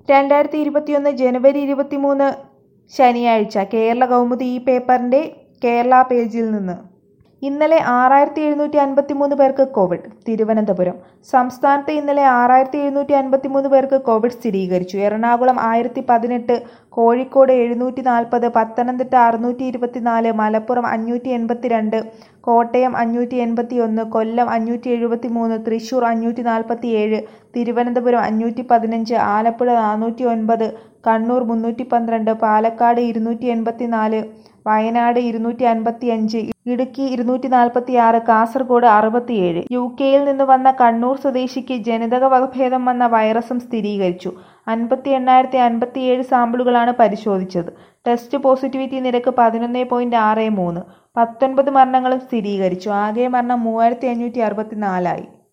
രണ്ടായിരത്തി ഇരുപത്തിയൊന്ന് ജനുവരി ഇരുപത്തിമൂന്ന് ശനിയാഴ്ച കേരള കൗമുദി ഈ പേപ്പറിന്റെ കേരള പേജിൽ നിന്ന് ഇന്നലെ ആറായിരത്തി എഴുന്നൂറ്റി അൻപത്തിമൂന്ന് പേർക്ക് കോവിഡ് തിരുവനന്തപുരം സംസ്ഥാനത്ത് ഇന്നലെ ആറായിരത്തി എഴുന്നൂറ്റി അൻപത്തിമൂന്ന് പേർക്ക് കോവിഡ് സ്ഥിരീകരിച്ചു എറണാകുളം ആയിരത്തി പതിനെട്ട് കോഴിക്കോട് എഴുന്നൂറ്റി നാൽപ്പത് പത്തനംതിട്ട അറുന്നൂറ്റി ഇരുപത്തിനാല് മലപ്പുറം അഞ്ഞൂറ്റി എൺപത്തിരണ്ട് കോട്ടയം അഞ്ഞൂറ്റി എൺപത്തി ഒന്ന് കൊല്ലം അഞ്ഞൂറ്റി എഴുപത്തി മൂന്ന് തൃശൂർ അഞ്ഞൂറ്റി നാൽപ്പത്തി ഏഴ് തിരുവനന്തപുരം അഞ്ഞൂറ്റി പതിനഞ്ച് ആലപ്പുഴ നാനൂറ്റി ഒൻപത് കണ്ണൂർ മുന്നൂറ്റി പന്ത്രണ്ട് പാലക്കാട് ഇരുന്നൂറ്റി എൺപത്തി നാല് വയനാട് ഇരുന്നൂറ്റി അൻപത്തി അഞ്ച് ഇടുക്കി ഇരുന്നൂറ്റി നാൽപ്പത്തി ആറ് കാസർഗോഡ് അറുപത്തിയേഴ് യു കെയിൽ നിന്ന് വന്ന കണ്ണൂർ സ്വദേശിക്ക് ജനിതക വകഭേദം വന്ന വൈറസും സ്ഥിരീകരിച്ചു അൻപത്തി എണ്ണായിരത്തി അൻപത്തിയേഴ് സാമ്പിളുകളാണ് പരിശോധിച്ചത് ടെസ്റ്റ് പോസിറ്റിവിറ്റി നിരക്ക് പതിനൊന്ന് പോയിന്റ് ആറ് മൂന്ന് പത്തൊൻപത് മരണങ്ങളും സ്ഥിരീകരിച്ചു ആകെ മരണം മൂവായിരത്തി അഞ്ഞൂറ്റി അറുപത്തിനാലായി